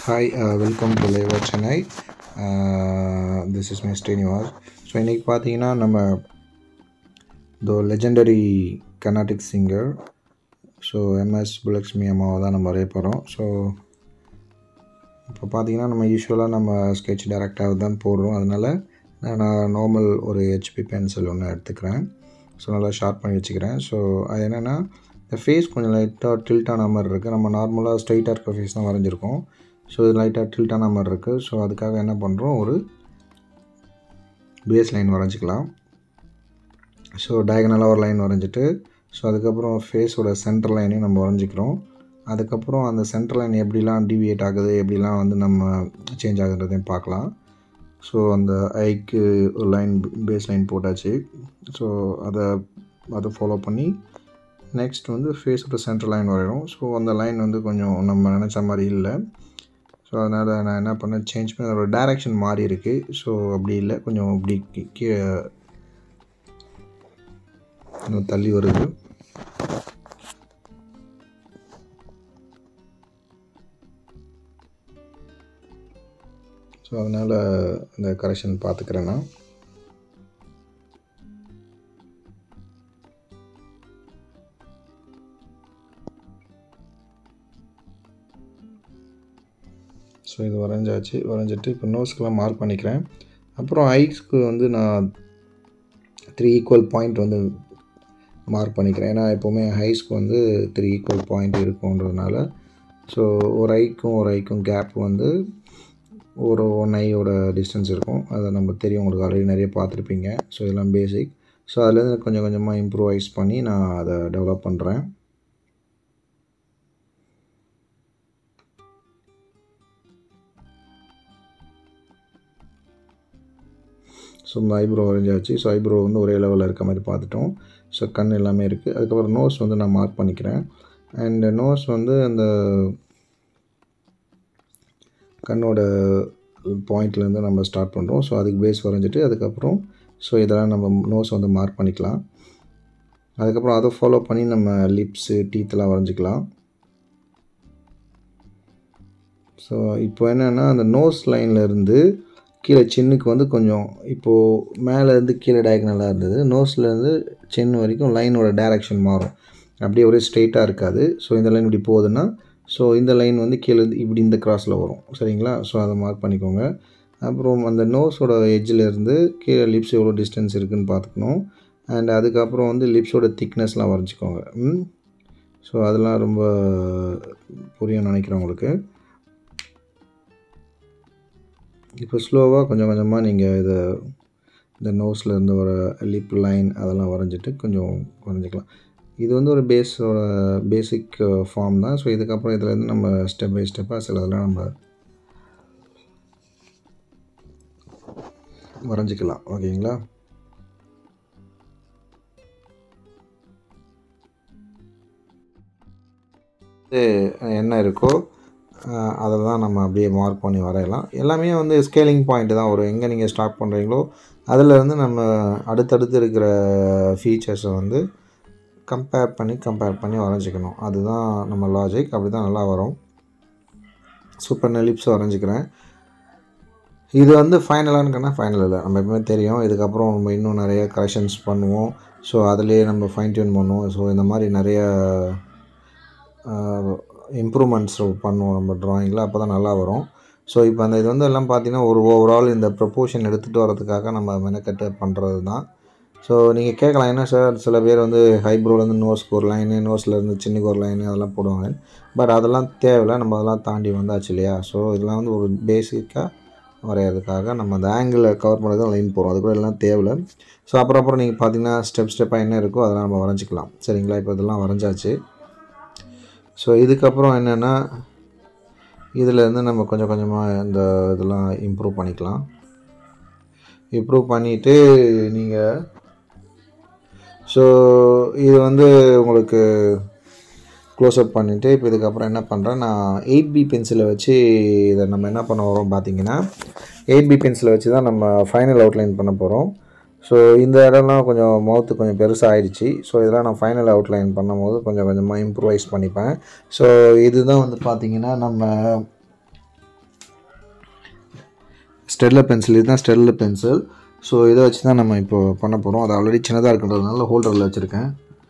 hi welcome to லேவர் Chennai this is my Srinivas so இன்றைக்கி பார்த்தீங்கன்னா நம்ம the legendary Carnatic singer so M S Subbulakshmi அம்மாவை தான் நம்ம வரைய போகிறோம் ஸோ இப்போ பார்த்தீங்கன்னா நம்ம யூஸ்வலாக நம்ம ஸ்கெட்ச் டேரெக்டாக தான் போடுறோம் அதனால் நான் நார்மல் ஒரு ஹெச்பி பென்சில் ஒன்று எடுத்துக்கிறேன் ஸோ நல்லா ஷார்ப் பண்ணி வச்சுக்கிறேன் ஸோ அது என்னென்னா இந்த ஃபேஸ் கொஞ்சம் லைட்டாக டில்ட் ஆன மாதிரி இருக்குது நம்ம நார்மலாக ஸ்ட்ரைட்டாக இருக்க ஃபேஸ் தான் வரைஞ்சிருக்கோம் ஸோ இது லைட்டாக டில்ட் ஆன மாதிரி இருக்குது ஸோ அதுக்காக என்ன பண்ணுறோம் ஒரு பேஸ் லைன் வரைஞ்சிக்கலாம் ஸோ டயகனலாக ஒரு லைன் வரைஞ்சிட்டு ஸோ அதுக்கப்புறம் ஃபேஸோட சென்டர் லைனையும் நம்ம வரைஞ்சிக்கிறோம் அதுக்கப்புறம் அந்த சென்டர் லைன் எப்படிலாம் டிவியேட் ஆகுது எப்படிலாம் வந்து நம்ம சேஞ்ச் ஆகுறதையும் பார்க்கலாம் ஸோ அந்த ஐக்கு ஒரு லைன் பேஸ் லைன் போட்டாச்சு ஸோ அதை அதை ஃபாலோ பண்ணி நெக்ஸ்ட் வந்து ஃபேஸோட சென்டர் லைன் வரையணும் ஸோ அந்த லைன் வந்து கொஞ்சம் நம்ம நினச்ச மாதிரி இல்லை ஸோ அதனால் நான் என்ன பண்ணேன் சேஞ்ச் பண்ணி அதோட டேரெக்ஷன் மாறி இருக்குது ஸோ அப்படி இல்லை கொஞ்சம் இப்படி கீ- கீழே இன்னும் தள்ளி வருது ஸோ அதனால் இந்த கரெக்ஷன் பார்த்துக்கிறேன் நான் ஸோ இது வரைஞ்சாச்சு வரைஞ்சிட்டு இப்போ நோஸ்க்கெலாம் மார்க் பண்ணிக்கிறேன் அப்புறம் ஐஸ்க்கு வந்து நான் த்ரீ ஈக்குவல் பாயிண்ட் வந்து மார்க் பண்ணிக்கிறேன் ஏன்னா எப்போவுமே ஹைஸ்க்கு வந்து த்ரீ ஈக்குவல் பாயிண்ட் இருக்குன்றதுனால ஸோ ஒரு ஐக்கும் ஒரு ஐக்கும் கேப் வந்து ஒரு ஒன் ஐயோட டிஸ்டன்ஸ் இருக்கும் அதை நம்ம தெரியும் உங்களுக்கு ஆல்ரெடி நிறைய பார்த்துருப்பீங்க ஸோ இதெல்லாம் பேசிக் ஸோ அதுலேருந்து கொஞ்சம் கொஞ்சமாக இம்ப்ரூவைஸ் பண்ணி நான் அதை டெவலப் பண்ணுறேன் ஸோ இந்த ஐப்ரோ வரைஞ்சாச்சு ஸோ ஐப்ரோ வந்து ஒரே லெவலில் இருக்க மாதிரி பார்த்துட்டோம் ஸோ கண் எல்லாமே இருக்குது அதுக்கப்புறம் நோஸ் வந்து நான் மார்க் பண்ணிக்கிறேன் அண்ட் நோஸ் வந்து அந்த கண்ணோட பாயிண்ட்லேருந்து நம்ம ஸ்டார்ட் பண்ணுறோம் ஸோ அதுக்கு பேஸ் வரைஞ்சிட்டு அதுக்கப்புறம் ஸோ இதெல்லாம் நம்ம நோஸ் வந்து மார்க் பண்ணிக்கலாம் அதுக்கப்புறம் அதை ஃபாலோ பண்ணி நம்ம லிப்ஸு டீத்தெல்லாம் வரைஞ்சிக்கலாம் ஸோ இப்போ என்னென்னா அந்த நோஸ் இருந்து கீழே சின்னுக்கு வந்து கொஞ்சம் இப்போது மேலேருந்து கீழே டயக்னலாக இருந்தது நோஸ்லேருந்து சின் வரைக்கும் லைனோட டைரக்ஷன் மாறும் அப்படியே ஒரே ஸ்ட்ரெயிட்டாக இருக்காது ஸோ இந்த லைன் இப்படி போகுதுன்னா ஸோ இந்த லைன் வந்து கீழே இருந்து இப்படி இந்த கிராஸில் வரும் சரிங்களா ஸோ அதை மார்க் பண்ணிக்கோங்க அப்புறம் அந்த நோஸோட இருந்து கீழே லிப்ஸ் எவ்வளோ டிஸ்டன்ஸ் இருக்குதுன்னு பார்த்துக்கணும் அண்ட் அதுக்கப்புறம் வந்து லிப்ஸோட திக்னஸ்லாம் வரைஞ்சிக்கோங்க ம் ஸோ அதெல்லாம் ரொம்ப புரியும் நினைக்கிறேன் உங்களுக்கு இப்போ ஸ்லோவாக கொஞ்சம் கொஞ்சமாக நீங்கள் இதை இந்த நோஸில் இருந்து வர லிப் லைன் அதெல்லாம் வரைஞ்சிட்டு கொஞ்சம் வரைஞ்சிக்கலாம் இது வந்து ஒரு பேஸோட பேசிக் ஃபார்ம் தான் ஸோ இதுக்கப்புறம் இதுலேருந்து நம்ம ஸ்டெப் பை ஸ்டெப்பாக சிலதெல்லாம் நம்ம வரைஞ்சிக்கலாம் ஓகேங்களா இது என்ன இருக்கோ அதை தான் நம்ம அப்படியே மார்க் பண்ணி வரையலாம் எல்லாமே வந்து ஸ்கேலிங் பாயிண்ட் தான் வரும் எங்கே நீங்கள் ஸ்டார்ட் பண்ணுறீங்களோ அதில் வந்து நம்ம அடுத்தடுத்து இருக்கிற ஃபீச்சர்ஸை வந்து கம்பேர் பண்ணி கம்பேர் பண்ணி வரைஞ்சிக்கணும் அதுதான் நம்ம லாஜிக் அப்படி தான் நல்லா வரும் சூப்பர் நான் லிப்ஸ் வரைஞ்சிக்கிறேன் இது வந்து ஃபைனலானுக்குன்னா ஃபைனல் இல்லை நம்ம எப்பவுமே தெரியும் இதுக்கப்புறம் நம்ம இன்னும் நிறைய கரெக்ஷன்ஸ் பண்ணுவோம் ஸோ அதிலே நம்ம ஃபைன் டியூன் பண்ணுவோம் ஸோ இந்த மாதிரி நிறைய இம்ப்ரூவ்மெண்ட்ஸ் பண்ணுவோம் நம்ம ட்ராயிங்கில் அப்போ தான் நல்லா வரும் ஸோ இப்போ அந்த இது வந்து எல்லாம் பார்த்தீங்கன்னா ஒரு ஓவரால் இந்த ப்ரொப்போஷன் எடுத்துகிட்டு வரதுக்காக நம்ம மெனக்கெட்டு பண்ணுறது தான் ஸோ நீங்கள் கேட்கலாம் என்ன சார் சில பேர் வந்து ஹைப்ரோலேருந்து நோஸ்க்கு ஒரு லைனு நோஸ்லேருந்து சின்னக்கு ஒரு லைனு அதெல்லாம் போடுவாங்க பட் அதெல்லாம் தேவையில்லை நம்ம அதெல்லாம் தாண்டி வந்தாச்சு இல்லையா ஸோ இதெல்லாம் வந்து ஒரு பேசிக்காக வரைகிறதுக்காக நம்ம அந்த ஆங்கிளை கவர் பண்ணி தான் லைன் போகிறோம் அது கூட எல்லாம் தேவையில்லை ஸோ அப்புறம் அப்புறம் நீங்கள் பார்த்தீங்கன்னா ஸ்டெப் ஸ்டெப்பாக என்ன இருக்கோ அதெல்லாம் நம்ம வரைஞ்சிக்கலாம் சரிங்களா இப்போ இதெல்லாம் வரைஞ்சாச்சு ஸோ இதுக்கப்புறம் என்னென்னா இதிலேருந்து நம்ம கொஞ்சம் கொஞ்சமாக இந்த இதெல்லாம் இம்ப்ரூவ் பண்ணிக்கலாம் இம்ப்ரூவ் பண்ணிவிட்டு நீங்கள் ஸோ இது வந்து உங்களுக்கு க்ளோஸ்அப் பண்ணிவிட்டு இப்போ இதுக்கப்புறம் என்ன பண்ணுறேன் நான் எயிட் பி பென்சிலை வச்சு இதை நம்ம என்ன பண்ண வரோம் பார்த்தீங்கன்னா எயிட் பி பென்சிலை வச்சு தான் நம்ம ஃபைனல் அவுட்லைன் பண்ண போகிறோம் ஸோ இந்த இடம்லாம் கொஞ்சம் மவுத்து கொஞ்சம் பெருசாக ஆயிடுச்சு ஸோ இதெல்லாம் நான் ஃபைனல் அவுட்லைன் பண்ணும்போது கொஞ்சம் கொஞ்சமாக இம்ப்ரூவைஸ் பண்ணிப்பேன் ஸோ இதுதான் வந்து பார்த்திங்கன்னா நம்ம ஸ்டெட்லர் பென்சில் இதுதான் ஸ்டெட்லர் பென்சில் ஸோ இதை வச்சு தான் நம்ம இப்போ பண்ண போகிறோம் அது ஆல்ரெடி சின்னதாக இருக்கின்றதுனால ஹோல்டரில் வச்சுருக்கேன்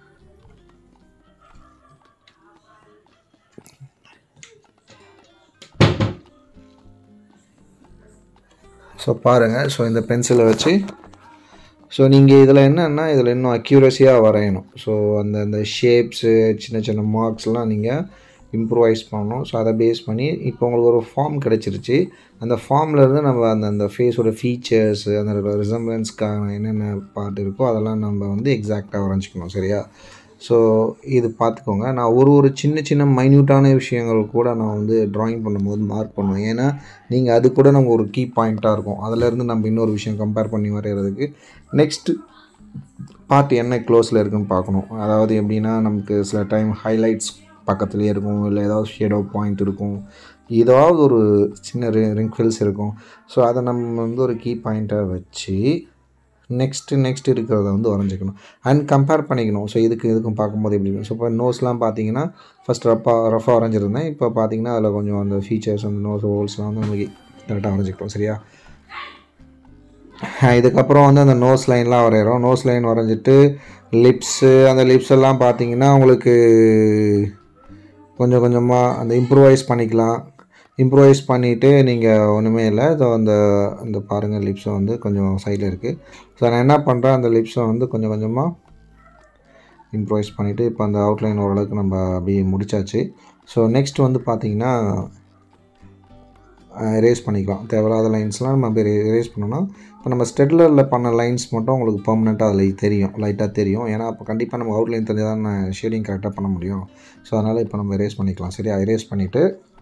ஸோ பாருங்கள் ஸோ இந்த பென்சிலை வச்சு ஸோ நீங்கள் இதில் என்னென்னா இதில் இன்னும் அக்யூரஸியாக வரையணும் ஸோ அந்த அந்த ஷேப்ஸு சின்ன சின்ன மார்க்ஸ்லாம் நீங்கள் இம்ப்ரூவைஸ் பண்ணணும் ஸோ அதை பேஸ் பண்ணி இப்போ உங்களுக்கு ஒரு ஃபார்ம் கிடச்சிருச்சு அந்த ஃபார்ம்லேருந்து நம்ம அந்த அந்த ஃபேஸோட ஃபீச்சர்ஸ் அந்த ரிசம்பிளன்ஸ்க்கான என்னென்ன பார்ட் இருக்கோ அதெல்லாம் நம்ம வந்து எக்ஸாக்டாக வரைஞ்சிக்கணும் சரியா ஸோ இது பார்த்துக்கோங்க நான் ஒரு ஒரு சின்ன சின்ன மைன்யூட்டான விஷயங்கள் கூட நான் வந்து ட்ராயிங் பண்ணும்போது மார்க் பண்ணுவேன் ஏன்னா நீங்கள் அது கூட நம்ம ஒரு கீ பாயிண்ட்டாக இருக்கும் அதிலேருந்து நம்ம இன்னொரு விஷயம் கம்பேர் பண்ணி வரைகிறதுக்கு நெக்ஸ்ட்டு பார்ட் என்ன க்ளோஸில் இருக்குன்னு பார்க்கணும் அதாவது எப்படின்னா நமக்கு சில டைம் ஹைலைட்ஸ் பக்கத்துலேயே இருக்கும் இல்லை ஏதாவது ஷேடோ பாயிண்ட் இருக்கும் ஏதாவது ஒரு சின்ன ரிங்க்ஃபில்ஸ் இருக்கும் ஸோ அதை நம்ம வந்து ஒரு கீ பாயிண்ட்டாக வச்சு நெக்ஸ்ட்டு நெக்ஸ்ட் இருக்கிறத வந்து வரைஞ்சிக்கணும் அண்ட் கம்பேர் பண்ணிக்கணும் ஸோ இதுக்கு இதுக்கும் பார்க்கும்போது எப்படி இருக்கும் ஸோ இப்போ நோஸ்லாம் பார்த்தீங்கன்னா ஃபஸ்ட் ரஃபாக ரஃபாக வரைஞ்சிருந்தேன் இப்போ பார்த்தீங்கன்னா அதில் கொஞ்சம் அந்த ஃபீச்சர்ஸ் அந்த நோஸ் ஹோல்ஸ்லாம் வந்து நமக்கு கரெக்டாக வரைஞ்சிக்கிறோம் சரியா இதுக்கப்புறம் வந்து அந்த நோஸ் லைன்லாம் வரைகிறோம் நோஸ் லைன் வரைஞ்சிட்டு லிப்ஸு அந்த லிப்ஸ் எல்லாம் பார்த்தீங்கன்னா உங்களுக்கு கொஞ்சம் கொஞ்சமாக அந்த இம்ப்ரூவைஸ் பண்ணிக்கலாம் இம்ப்ரூவைஸ் பண்ணிவிட்டு நீங்கள் ஒன்றுமே இல்லை ஸோ அந்த அந்த பாருங்கள் லிப்ஸை வந்து கொஞ்சம் சைடில் இருக்குது ஸோ நான் என்ன பண்ணுறேன் அந்த லிப்ஸை வந்து கொஞ்சம் கொஞ்சமாக இம்ப்ரூவைஸ் பண்ணிவிட்டு இப்போ அந்த அவுட்லைன் ஓரளவுக்கு நம்ம அப்படியே முடிச்சாச்சு ஸோ நெக்ஸ்ட் வந்து பார்த்திங்கன்னா எரேஸ் பண்ணிக்கலாம் தேவையில்லாத லைன்ஸ்லாம் நம்ம அப்படியே எரேஸ் பண்ணோன்னா இப்போ நம்ம ஸ்டெட்லரில் பண்ண லைன்ஸ் மட்டும் உங்களுக்கு பெர்மனெண்ட்டாக அதில் தெரியும் லைட்டாக தெரியும் ஏன்னா அப்போ கண்டிப்பாக நம்ம அவுட்லைன் தெரிஞ்சால் தான் நான் ஷேடிங் கரெக்டாக பண்ண முடியும் ஸோ அதனால் இப்போ நம்ம எரேஸ் பண்ணிக்கலாம் சரியா எரேஸ் பண்ணிவிட்டு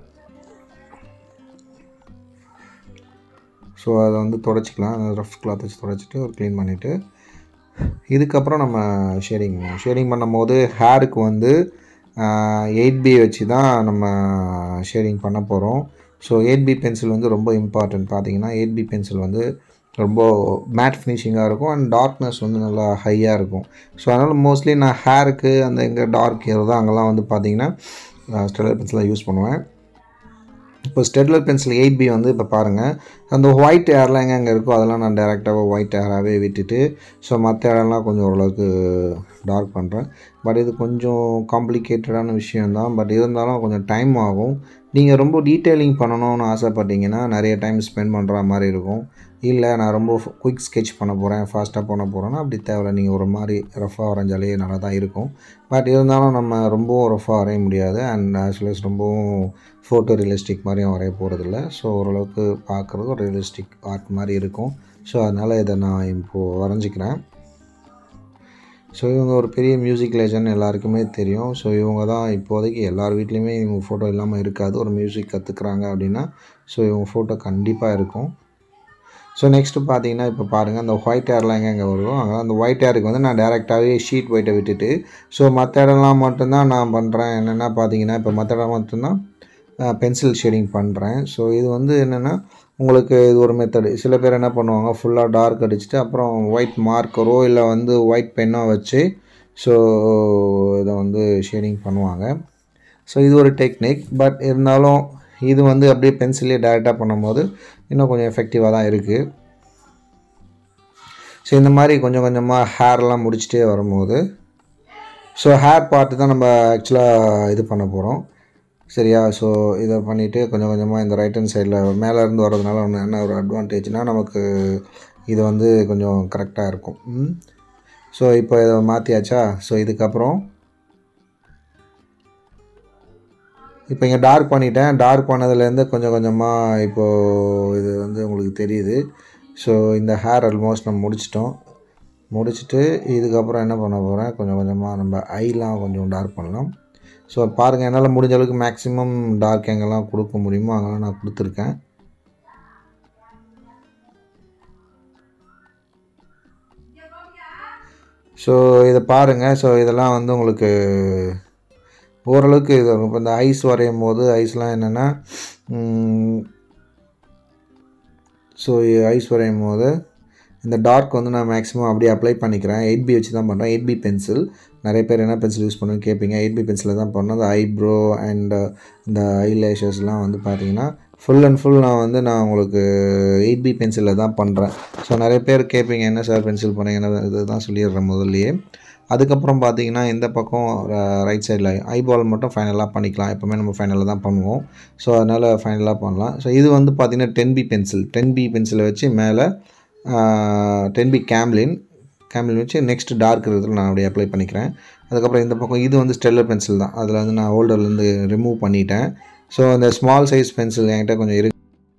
ஸோ அதை வந்து தொடச்சிக்கலாம் ரஃப் கிளாத் வச்சு தொடச்சிட்டு ஒரு க்ளீன் பண்ணிவிட்டு இதுக்கப்புறம் நம்ம ஷேடிங் பண்ணுவோம் ஷேடிங் பண்ணும்போது ஹேருக்கு வந்து எயிட் பி வச்சு தான் நம்ம ஷேடிங் பண்ண போகிறோம் ஸோ எயிட் பி பென்சில் வந்து ரொம்ப இம்பார்ட்டன்ட் பார்த்தீங்கன்னா எயிட் பி பென்சில் வந்து ரொம்ப மேட் ஃபினிஷிங்காக இருக்கும் அண்ட் டார்க்னஸ் வந்து நல்லா ஹையாக இருக்கும் ஸோ அதனால் மோஸ்ட்லி நான் ஹேருக்கு அந்த எங்கே டார்க் ஏறுதோ அங்கெல்லாம் வந்து பார்த்தீங்கன்னா ஸ்டெல்லர் பென்சிலாக யூஸ் பண்ணுவேன் இப்போ ஸ்டெட்லர் பென்சில் எயிட் பி வந்து இப்போ பாருங்கள் அந்த ஒயிட் ஏர்லாம் எங்கே எங்கே இருக்கோ அதெல்லாம் நான் டேரெக்டாக ஒயிட் ஏராகவே விட்டுட்டு ஸோ மற்ற இடம்லாம் கொஞ்சம் ஓரளவுக்கு டார்க் பண்ணுறேன் பட் இது கொஞ்சம் காம்ப்ளிகேட்டடான விஷயந்தான் பட் இருந்தாலும் கொஞ்சம் டைம் ஆகும் நீங்கள் ரொம்ப டீட்டெயிலிங் பண்ணணும்னு ஆசைப்பட்டீங்கன்னா நிறைய டைம் ஸ்பெண்ட் பண்ணுற மாதிரி இருக்கும் இல்லை நான் ரொம்ப குயிக் ஸ்கெட்ச் பண்ண போகிறேன் ஃபாஸ்ட்டாக பண்ண போகிறேன்னா அப்படி தேவையில்ல நீங்கள் ஒரு மாதிரி ரஃபாக வரைஞ்சாலே நல்லா தான் இருக்கும் பட் இருந்தாலும் நம்ம ரொம்பவும் ரஃபாக வரைய முடியாது அண்ட் ஆஸ் வெல் as ரொம்பவும் ஃபோட்டோ ரியலிஸ்டிக் மாதிரியும் வரைய போகிறதில்ல ஸோ ஓரளவுக்கு பார்க்குறது ஒரு ரியலிஸ்டிக் ஆர்ட் மாதிரி இருக்கும் ஸோ அதனால் இதை நான் இப்போது வரைஞ்சிக்கிறேன் ஸோ இவங்க ஒரு பெரிய மியூசிக் லெஜண்ட் எல்லாருக்குமே தெரியும் ஸோ இவங்க தான் இப்போதைக்கு எல்லார் வீட்லேயுமே இவங்க ஃபோட்டோ இல்லாமல் இருக்காது ஒரு மியூசிக் கற்றுக்குறாங்க அப்படின்னா ஸோ இவங்க ஃபோட்டோ கண்டிப்பாக இருக்கும் ஸோ நெக்ஸ்ட்டு பார்த்தீங்கன்னா இப்போ பாருங்கள் அந்த ஒயிட் ஏர்லாம் எங்கே எங்கே வருதோ அங்கே அந்த ஒயிட் ஏருக்கு வந்து நான் டேரெக்டாகவே ஷீட் ஒயிட்டை விட்டுட்டு ஸோ மற்ற இடம்லாம் மட்டும்தான் நான் பண்ணுறேன் என்னென்னா பார்த்தீங்கன்னா இப்போ மற்ற இடம் மட்டும்தான் பென்சில் ஷேடிங் பண்ணுறேன் ஸோ இது வந்து என்னென்னா உங்களுக்கு இது ஒரு மெத்தடு சில பேர் என்ன பண்ணுவாங்க ஃபுல்லாக டார்க் அடிச்சுட்டு அப்புறம் ஒயிட் மார்க்கரோ இல்லை வந்து ஒயிட் பென்னோ வச்சு ஸோ இதை வந்து ஷேடிங் பண்ணுவாங்க ஸோ இது ஒரு டெக்னிக் பட் இருந்தாலும் இது வந்து அப்படியே பென்சிலே டேரெக்டாக பண்ணும்போது இன்னும் கொஞ்சம் எஃபெக்டிவாக தான் இருக்குது ஸோ இந்த மாதிரி கொஞ்சம் கொஞ்சமாக ஹேர்லாம் முடிச்சுட்டே வரும்போது ஸோ ஹேர் பார்ட்டு தான் நம்ம ஆக்சுவலாக இது பண்ண போகிறோம் சரியா ஸோ இதை பண்ணிவிட்டு கொஞ்சம் கொஞ்சமாக இந்த ரைட் ஹேண்ட் சைடில் மேலே இருந்து வர்றதுனால ஒன்று என்ன ஒரு அட்வான்டேஜ்னால் நமக்கு இது வந்து கொஞ்சம் கரெக்டாக இருக்கும் ஸோ இப்போ இதை மாற்றியாச்சா ஸோ இதுக்கப்புறம் இப்போ இங்கே டார்க் பண்ணிட்டேன் டார்க் பண்ணதுலேருந்து கொஞ்சம் கொஞ்சமாக இப்போது இது வந்து உங்களுக்கு தெரியுது ஸோ இந்த ஹேர் ஆல்மோஸ்ட் நம்ம முடிச்சிட்டோம் முடிச்சுட்டு இதுக்கப்புறம் என்ன பண்ண போகிறேன் கொஞ்சம் கொஞ்சமாக நம்ம ஐலாம் கொஞ்சம் டார்க் பண்ணலாம் ஸோ பாருங்கள் என்னால் முடிஞ்ச அளவுக்கு மேக்ஸிமம் டார்க் எங்கெல்லாம் கொடுக்க முடியுமோ அங்கெல்லாம் நான் கொடுத்துருக்கேன் ஸோ இதை பாருங்கள் ஸோ இதெல்லாம் வந்து உங்களுக்கு ஓரளவுக்கு இது இப்போ இந்த ஐஸ் வரையும் போது ஐஸ்லாம் என்னென்னா ஸோ ஐஸ் வரையும் போது இந்த டார்க் வந்து நான் மேக்ஸிமம் அப்படியே அப்ளை பண்ணிக்கிறேன் எயிட் பி வச்சு தான் பண்ணுறேன் எயிட் பி பென்சில் நிறைய பேர் என்ன பென்சில் யூஸ் பண்ணுன்னு கேட்பீங்க எயிட் பி பென்சிலில் தான் பண்ணோம் அந்த ஐப்ரோ அண்ட் இந்த ஐ லேஷஸ்லாம் வந்து பார்த்தீங்கன்னா ஃபுல் அண்ட் ஃபுல் நான் வந்து நான் உங்களுக்கு எயிட் பி பென்சிலில் தான் பண்ணுறேன் ஸோ நிறைய பேர் கேட்பீங்க என்ன சார் பென்சில் பண்ணீங்க இது தான் சொல்லிடுறேன் முதல்லையே அதுக்கப்புறம் பார்த்தீங்கன்னா இந்த பக்கம் ரைட் சைடில் ஐபால் மட்டும் ஃபைனலாக பண்ணிக்கலாம் எப்போவுமே நம்ம ஃபைனலாக தான் பண்ணுவோம் ஸோ அதனால் ஃபைனலாக பண்ணலாம் ஸோ இது வந்து பார்த்திங்கன்னா ten B pencil ten B பென்சிலை வச்சு மேலே டென் பி கேம்லின் கேம்லின் வச்சு நெக்ஸ்ட் டார்க் இருக்கிறதுல நான் அப்படியே அப்ளை பண்ணிக்கிறேன் அதுக்கப்புறம் இந்த பக்கம் இது வந்து ஸ்டெல்லர் பென்சில் தான் அதில் வந்து நான் ஹோல்டர்லேருந்து ரிமூவ் பண்ணிட்டேன் ஸோ அந்த ஸ்மால் சைஸ் பென்சில் என்கிட்ட கொஞ்சம் இருக்கு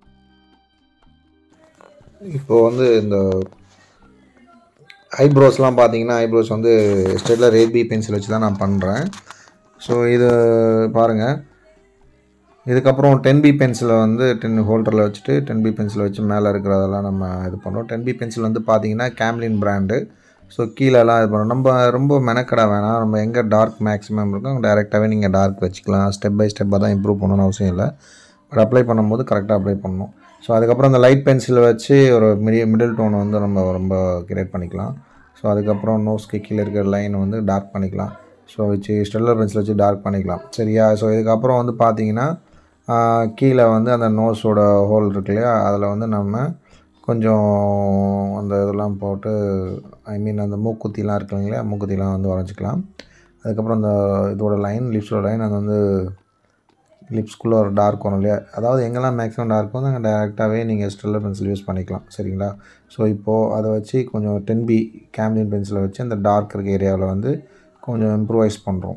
இப்போ வந்து இந்த ஐப்ரோஸ்லாம் பார்த்தீங்கன்னா ஐப்ரோஸ் வந்து ஸ்டெல்லர் எயிட் பி பென்சில் வச்சு தான் நான் பண்ணுறேன் ஸோ இது பாருங்கள் இதுக்கப்புறம் டென் பி பென்சிலை வந்து டென் ஹோல்டரில் வச்சுட்டு டென் பி பென்சிலை வச்சு மேலே இருக்கிறதெல்லாம் நம்ம இது பண்ணுறோம் டென் பி பென்சில் வந்து பார்த்தீங்கன்னா கேம்லின் பிராண்டு ஸோ கீழெல்லாம் இது பண்ணுறோம் நம்ம ரொம்ப மெனக்கட வேணாம் நம்ம எங்கே டார்க் மேக்ஸிமம் இருக்கோ அங்கே டேரெக்டாகவே நீங்கள் டார்க் வச்சுக்கலாம் ஸ்டெப் பை ஸ்டெப்பாக தான் இம்ப்ரூவ் பண்ணணும்னு அவசியம் இல்லை பட் அப்ளை பண்ணும்போது கரெக்டாக அப்ளை பண்ணணும் ஸோ அதுக்கப்புறம் அந்த லைட் பென்சிலை வச்சு ஒரு மிடி மிடில் டோன் வந்து நம்ம ரொம்ப கிரியேட் பண்ணிக்கலாம் ஸோ அதுக்கப்புறம் நோஸ்க்கு கீழே இருக்கிற லைன் வந்து டார்க் பண்ணிக்கலாம் ஸோ வச்சு ஸ்டெல்லர் பென்சில் வச்சு டார்க் பண்ணிக்கலாம் சரியா ஸோ இதுக்கப்புறம் வந்து பார்த்தீங்கன்னா கீழே வந்து அந்த நோஸோட ஹோல் இருக்கு இல்லையா அதில் வந்து நம்ம கொஞ்சம் அந்த இதெல்லாம் போட்டு ஐ மீன் அந்த மூக்குத்திலாம் இருக்கு இல்லைங்களா மூக்குத்திலாம் வந்து வரைஞ்சிக்கலாம் அதுக்கப்புறம் அந்த இதோட லைன் லிப்ஸோட லைன் அது வந்து லிப்ஸ்குள்ளே ஒரு டார்க் வரும் இல்லையா அதாவது எங்கெல்லாம் மேக்ஸிமம் டார்க் வந்து அங்கே டேரெக்டாகவே நீங்கள் ஸ்டெல்லர் பென்சில் யூஸ் பண்ணிக்கலாம் சரிங்களா ஸோ இப்போது அதை வச்சு கொஞ்சம் டென் பி கேம்லின் பென்சிலை வச்சு அந்த டார்க் இருக்க ஏரியாவில் வந்து கொஞ்சம் இம்ப்ரூவைஸ் பண்ணுறோம்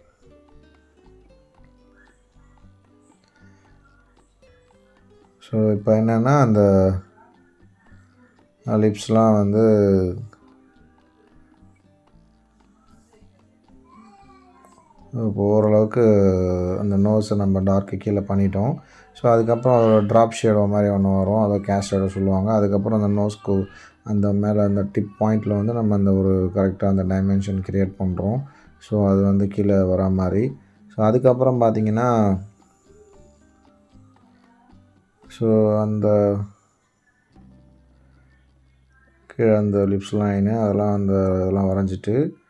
ஸோ இப்போ என்னென்னா அந்த லிப்ஸ்லாம் வந்து இப்போ ஓரளவுக்கு அந்த நோஸை நம்ம டார்க்கு கீழே பண்ணிட்டோம் ஸோ அதுக்கப்புறம் அதோட ட்ராப் ஷேடோ மாதிரி ஒன்று வரும் அதை கேஷ் ஷேடோ சொல்லுவாங்க அதுக்கப்புறம் அந்த நோஸ்க்கு அந்த மேலே அந்த டிப் பாயிண்டில் வந்து நம்ம அந்த ஒரு கரெக்டாக அந்த டைமென்ஷன் க்ரியேட் பண்ணுறோம் ஸோ அது வந்து கீழே வர மாதிரி ஸோ அதுக்கப்புறம் பார்த்திங்கன்னா ஸோ அந்த கீழே அந்த லிப்ஸ் லைனு அதெல்லாம் அந்த இதெல்லாம் வரைஞ்சிட்டு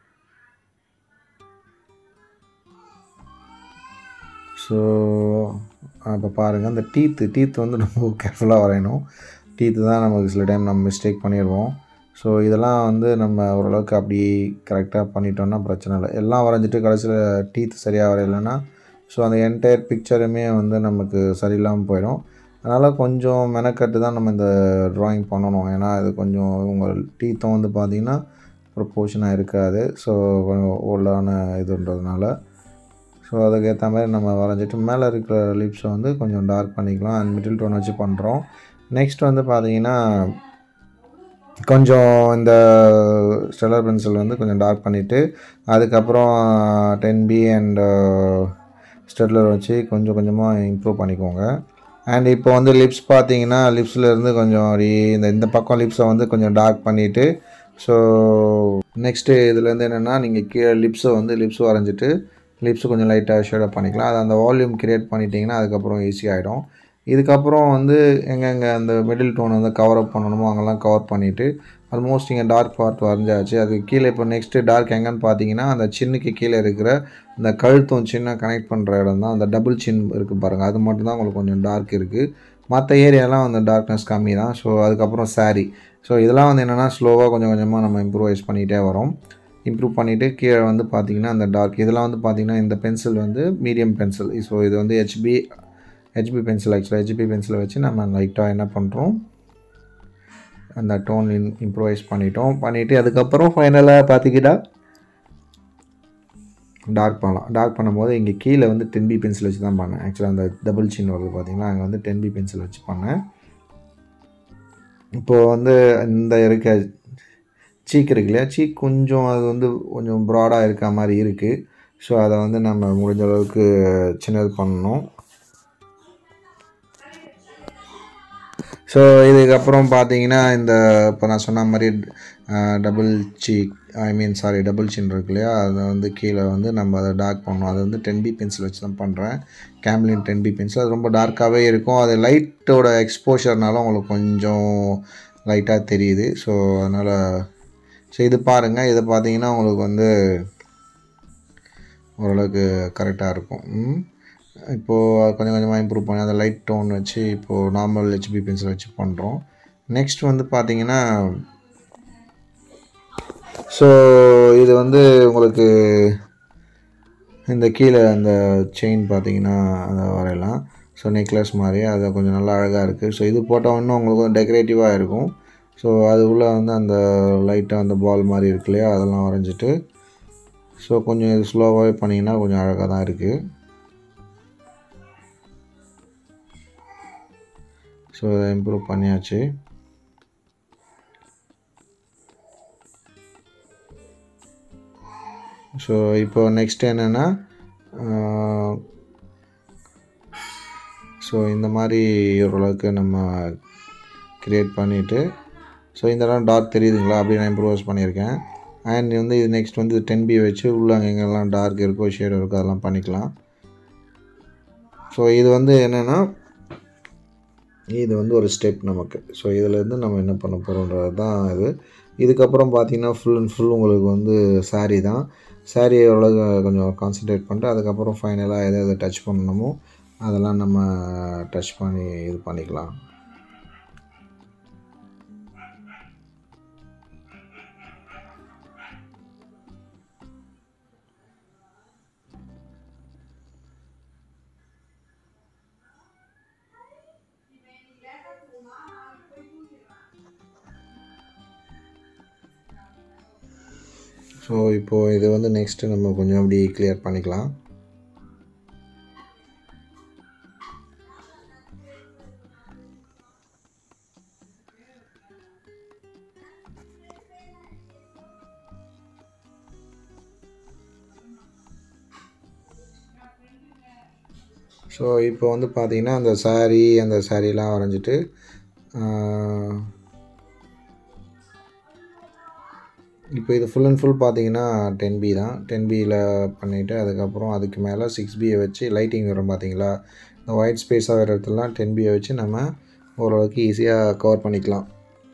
ஸோ அப்போ பாருங்கள் அந்த டீத்து டீத் வந்து ரொம்ப கேர்ஃபுல்லாக வரையணும் டீத்து தான் நமக்கு சில டைம் நம்ம மிஸ்டேக் பண்ணிடுவோம் ஸோ இதெல்லாம் வந்து நம்ம ஓரளவுக்கு அப்படி கரெக்டாக பண்ணிட்டோம்னா பிரச்சனை இல்லை எல்லாம் வரைஞ்சிட்டு கடைசியில் டீத் சரியாக வரையலைன்னா ஸோ அந்த என்டையர் பிக்சருமே வந்து நமக்கு சரியில்லாமல் போயிடும் அதனால் கொஞ்சம் மெனக்கட்டு தான் நம்ம இந்த ட்ராயிங் பண்ணணும் ஏன்னா இது கொஞ்சம் உங்கள் டீத்தும் வந்து பார்த்திங்கன்னா ப்ரொப்போர்ஷனாக இருக்காது ஸோ கொஞ்சம் ஓல்டான இதுன்றதுனால ஸோ அதுக்கேற்ற மாதிரி நம்ம வரைஞ்சிட்டு மேலே இருக்கிற லிப்ஸை வந்து கொஞ்சம் டார்க் பண்ணிக்கலாம் அண்ட் மிடில் டோன் வச்சு பண்ணுறோம் நெக்ஸ்ட் வந்து பார்த்தீங்கன்னா கொஞ்சம் இந்த ஸ்டெல்லர் பென்சில் வந்து கொஞ்சம் டார்க் பண்ணிவிட்டு அதுக்கப்புறம் டென் பி அண்ட் ஸ்டெல்லர் வச்சு கொஞ்சம் கொஞ்சமாக இம்ப்ரூவ் பண்ணிக்கோங்க அண்ட் இப்போ வந்து லிப்ஸ் பார்த்தீங்கன்னா லிப்ஸில் இருந்து கொஞ்சம் அப்படி இந்த இந்த பக்கம் லிப்ஸை வந்து கொஞ்சம் டார்க் பண்ணிவிட்டு ஸோ நெக்ஸ்ட்டு இதுலேருந்து என்னென்னா நீங்கள் கீழே லிப்ஸை வந்து லிப்ஸ் வரைஞ்சிட்டு லிப்ஸ் கொஞ்சம் லைட்டாக ஷேடப் பண்ணிக்கலாம் அது அந்த வால்யூம் க்ரியேட் பண்ணிட்டீங்கன்னா அதுக்கப்புறம் ஈஸியாகிடும் இதுக்கப்புறம் வந்து எங்கெங்கே அந்த மிடில் டோன் வந்து கவர் அப் பண்ணணுமோ அங்கெல்லாம் கவர் பண்ணிவிட்டு ஆல்மோஸ்ட் இங்கே டார்க் பார்ட் வரைஞ்சாச்சு அது கீழே இப்போ நெக்ஸ்ட்டு டார்க் எங்கன்னு பார்த்தீங்கன்னா அந்த சின்னுக்கு கீழே இருக்கிற இந்த கழுத்தும் சின்ன கனெக்ட் பண்ணுற இடம் தான் அந்த டபுள் சின் இருக்குது பாருங்கள் அது மட்டும் தான் உங்களுக்கு கொஞ்சம் டார்க் இருக்குது மற்ற ஏரியாலாம் வந்து டார்க்னஸ் கம்மி தான் ஸோ அதுக்கப்புறம் saree ஸோ இதெல்லாம் வந்து என்னென்னா ஸ்லோவாக கொஞ்சம் கொஞ்சமாக நம்ம இம்ப்ரூவைஸ் பண்ணிகிட்டே வரோம் இம்ப்ரூவ் பண்ணிவிட்டு கீழே வந்து பார்த்திங்கன்னா அந்த டார்க் இதெல்லாம் வந்து பார்த்திங்கன்னா இந்த பென்சில் வந்து மீடியம் பென்சில் ஸோ இது வந்து ஹெச்பி ஹெச்பி பென்சில் ஆக்சுவலாக ஹெச்பி பென்சிலை வச்சு நம்ம லைட்டாக என்ன பண்ணுறோம் அந்த டோன் இன் இம்ப்ரூவைஸ் பண்ணிட்டோம் பண்ணிவிட்டு அதுக்கப்புறம் ஃபைனலாக பார்த்திக்கிட்டா டார்க் பண்ணலாம் டார்க் பண்ணும்போது இங்கே கீழே வந்து டென் பி பென்சில் வச்சு தான் பண்ணேன் ஆக்சுவலாக அந்த டபுள் சின் வருது பார்த்தீங்கன்னா அங்கே வந்து டென் பி பென்சில் வச்சு பண்ணேன் இப்போது வந்து இந்த இருக்க சீக் இருக்கு இல்லையா சீக் கொஞ்சம் அது வந்து கொஞ்சம் ப்ராடாக இருக்க மாதிரி இருக்குது ஸோ அதை வந்து நம்ம முடிஞ்ச அளவுக்கு சின்னது பண்ணணும் ஸோ இதுக்கப்புறம் பார்த்தீங்கன்னா இந்த இப்போ நான் சொன்ன மாதிரி double cheek I mean sorry double chin இருக்கு இல்லையா அதை வந்து கீழே வந்து நம்ம அதை டார்க் பண்ணணும் அது வந்து டென் பி பென்சில் வச்சு தான் பண்ணுறேன் கேம்லின் டென் பி பென்சில் அது ரொம்ப டார்க்காகவே இருக்கும் அது லைட்டோட எக்ஸ்போஷர்னால உங்களுக்கு கொஞ்சம் லைட்டாக தெரியுது ஸோ அதனால் ஸோ இது பாருங்கள் இது பார்த்தீங்கன்னா உங்களுக்கு வந்து ஓரளவுக்கு கரெக்டாக இருக்கும் இப்போது கொஞ்சம் கொஞ்சமாக இம்ப்ரூவ் பண்ணி அந்த லைட் டோன் வச்சு இப்போது நார்மல் ஹெச்பி பென்சில் வச்சு பண்ணுறோம் நெக்ஸ்ட் வந்து பார்த்தீங்கன்னா ஸோ இது வந்து உங்களுக்கு இந்த கீழே அந்த செயின் பார்த்தீங்கன்னா அதை வரையலாம் ஸோ நெக்லஸ் மாதிரி அது கொஞ்சம் நல்லா அழகாக இருக்குது ஸோ இது போட்டால் இன்னும் உங்களுக்கு கொஞ்சம் டெக்கரேட்டிவாக இருக்கும் ஸோ அது உள்ளே வந்து அந்த லைட்டாக அந்த பால் மாதிரி இருக்கு இல்லையா அதெல்லாம் வரைஞ்சிட்டு ஸோ கொஞ்சம் இது ஸ்லோவாகவே பண்ணிங்கன்னா கொஞ்சம் அழகாக தான் இருக்குது ஸோ இதை இம்ப்ரூவ் பண்ணியாச்சு ஸோ இப்போ நெக்ஸ்ட் என்னென்னா ஸோ இந்த மாதிரி ஓரளவுக்கு நம்ம க்ரியேட் பண்ணிவிட்டு ஸோ இந்த இடம் டார்க் தெரியுதுங்களா அப்படி நான் இம்ப்ரூவஸ் பண்ணியிருக்கேன் அண்ட் வந்து இது நெக்ஸ்ட் வந்து டென் பி வச்சு உள்ள அங்கே எங்கெல்லாம் டார்க் இருக்கோ ஷேட் இருக்கோ அதெல்லாம் பண்ணிக்கலாம் ஸோ இது வந்து என்னென்னா இது வந்து ஒரு ஸ்டெப் நமக்கு ஸோ இதிலேருந்து நம்ம என்ன பண்ண போகிறோன்றது தான் இது இதுக்கப்புறம் பார்த்தீங்கன்னா ஃபுல் அண்ட் ஃபுல் உங்களுக்கு வந்து saree தான் saree எவ்வளோ கொஞ்சம் கான்சென்ட்ரேட் பண்ணிட்டு அதுக்கப்புறம் ஃபைனலாக எதை எதை டச் பண்ணணுமோ அதெல்லாம் நம்ம டச் பண்ணி இது பண்ணிக்கலாம் ஸோ இப்போது இது வந்து நெக்ஸ்ட்டு நம்ம கொஞ்சம் அப்படி கிளியர் பண்ணிக்கலாம் ஸோ இப்போ வந்து பார்த்தீங்கன்னா அந்த saree அந்த சாரீலாம் வரைஞ்சிட்டு ஆஹ், இப்போ இது ஃபுல் அண்ட் ஃபுல் பார்த்தீங்கன்னா டென் பி தான் டென் பியில் பண்ணிவிட்டு அதுக்கப்புறம் அதுக்கு மேலே சிக்ஸ் பியை வச்சு லைட்டிங் வரும் பார்த்தீங்களா இந்த ஒயிட் ஸ்பேஸாக வர இடத்துலலாம் டென் பியை வச்சு நம்ம ஓரளவுக்கு ஈஸியாக கவர் பண்ணிக்கலாம்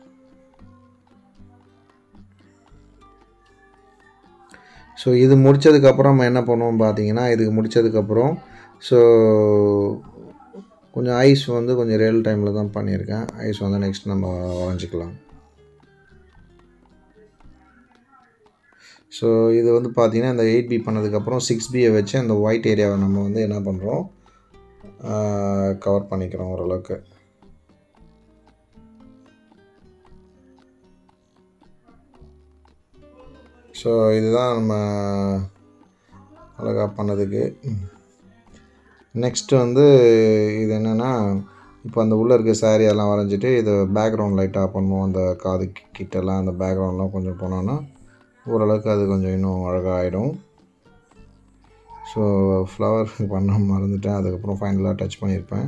ஸோ இது முடித்ததுக்கப்புறம் நம்ம என்ன பண்ணுவோம் பார்த்தீங்கன்னா இதுக்கு முடித்ததுக்கப்புறம் ஸோ கொஞ்சம் ஐஸ் வந்து கொஞ்சம் ரியல் டைமில் தான் பண்ணியிருக்கேன் ஐஸ் வந்து நெக்ஸ்ட் நம்ம வரைஞ்சிக்கலாம் ஸோ இது வந்து பார்த்தீங்கன்னா இந்த எயிட் பி பண்ணதுக்கப்புறம் சிக்ஸ் பியை வச்சு அந்த ஒயிட் ஏரியாவை நம்ம வந்து என்ன பண்ணுறோம் கவர் பண்ணிக்கிறோம் ஓரளவுக்கு ஸோ இதுதான் நம்ம அழகாக பண்ணதுக்கு நெக்ஸ்ட்டு வந்து இது என்னென்னா இப்போ அந்த உள்ளே இருக்க saree எல்லாம் வரைஞ்சிட்டு இது பேக்ரவுண்ட் லைட்டாக பண்ணுவோம் அந்த காது கி- கிட்டலாம் அந்த பேக்ரவுண்ட்லாம் கொஞ்சம் போனோன்னா ஓரளவுக்கு அது கொஞ்சம் இன்னும் அழகாக ஆகிடும் ஸோ ஃப்ளவர் பண்ண மறந்துட்டேன் அதுக்கப்புறம் ஃபைனலாக டச் பண்ணியிருப்பேன்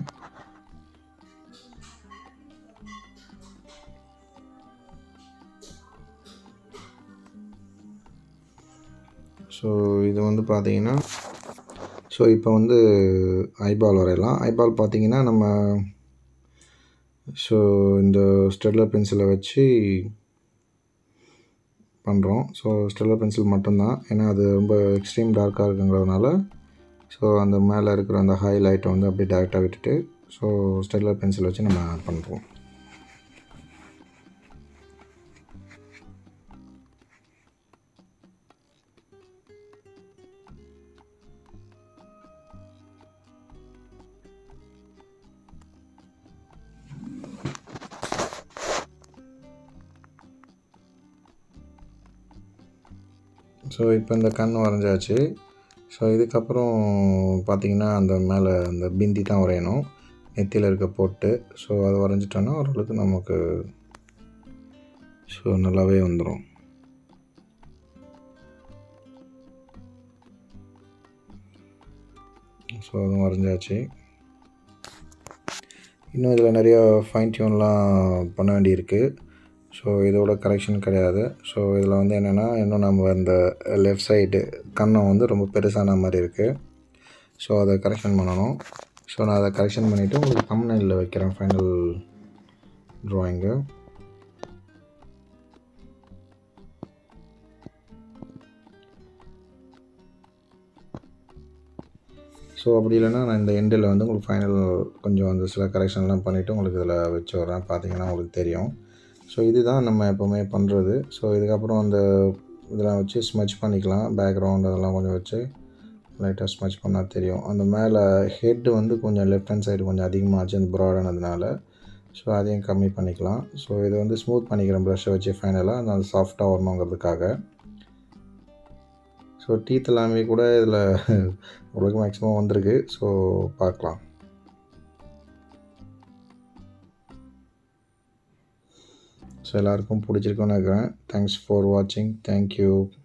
ஸோ இது வந்து பார்த்தீங்கன்னா ஸோ இப்போ வந்து ஐபால் வரையலாம் ஐபால் பார்த்தீங்கன்னா நம்ம ஸோ இந்த ஸ்டெட்லர் பென்சிலை வச்சு பண்ணுறோம் ஸோ ஸ்டெல்லர் பென்சில் மட்டும்தான் ஏன்னா அது ரொம்ப எக்ஸ்ட்ரீம் டார்க்காக இருக்குங்கிறதுனால ஸோ அந்த மேலே இருக்கிற அந்த ஹைலைட்டை வந்து அப்படியே டேரெக்டாக விட்டுட்டு ஸோ ஸ்டெல்லர் பென்சில் வச்சு நம்ம பண்ணுறோம் ஸோ இப்போ இந்த கண் வரைஞ்சாச்சு ஸோ இதுக்கப்புறம் பார்த்தீங்கன்னா அந்த மேலே அந்த பிந்தி தான் வரையணும் நெத்தியில் இருக்க போட்டு ஸோ அதை வரைஞ்சிட்டோன்னா ஓரளவுக்கு நமக்கு ஸோ நல்லாவே வந்துடும் ஸோ அதுவும் வரைஞ்சாச்சு இன்னும் இதில் நிறைய ஃபைன் டியூன்லாம் பண்ண வேண்டியிருக்கு ஸோ இதோட கரெக்ஷன் கிடையாது ஸோ இதில் வந்து என்னென்னா இன்னும் நம்ம இந்த லெஃப்ட் சைடு கண்ணம் வந்து ரொம்ப பெருசான மாதிரி இருக்குது ஸோ அதை கரெக்ஷன் பண்ணணும் ஸோ நான் அதை கரெக்ஷன் பண்ணிவிட்டு உங்களுக்கு தம்ப்நெயிலில் வைக்கிறேன் ஃபைனல் ட்ராயிங்கு ஸோ அப்படி இல்லைன்னா நான் இந்த எண்டில் வந்து உங்களுக்கு ஃபைனல் கொஞ்சம் அந்த சில கரெக்ஷன்லாம் பண்ணிவிட்டு உங்களுக்கு இதில் வச்சு வரேன் பார்த்தீங்கன்னா உங்களுக்கு தெரியும் ஸோ இதுதான் நம்ம எப்போவுமே பண்ணுறது ஸோ இதுக்கப்புறம் அந்த இதெல்லாம் வச்சு ஸ்மச் பண்ணிக்கலாம் பேக்ரவுண்ட் அதெல்லாம் கொஞ்சம் வச்சு லைட்டாக ஸ்மச் பண்ணால் தெரியும் அந்த மேலே ஹெட்டு வந்து கொஞ்சம் லெஃப்ட் ஹேண்ட் சைடு கொஞ்சம் அதிகமாகச்சு அந்த ப்ராடானதுனால ஸோ அதையும் கம்மி பண்ணிக்கலாம் ஸோ இதை வந்து ஸ்மூத் பண்ணிக்கிறேன் ப்ரஷ்ஷை வச்சு ஃபைனலாக அந்த சாஃப்டாக வரணுங்கிறதுக்காக ஸோ டீத் எல்லாமே கூட இதில் உங்களுக்கு மேக்ஸிமம் வந்திருக்கு ஸோ பார்க்கலாம் ஸோ எல்லாருக்கும் பிடிச்சிருக்குன்னு நினைக்கிறேன் தேங்க்ஸ் ஃபார் வாட்சிங் தேங்க்யூ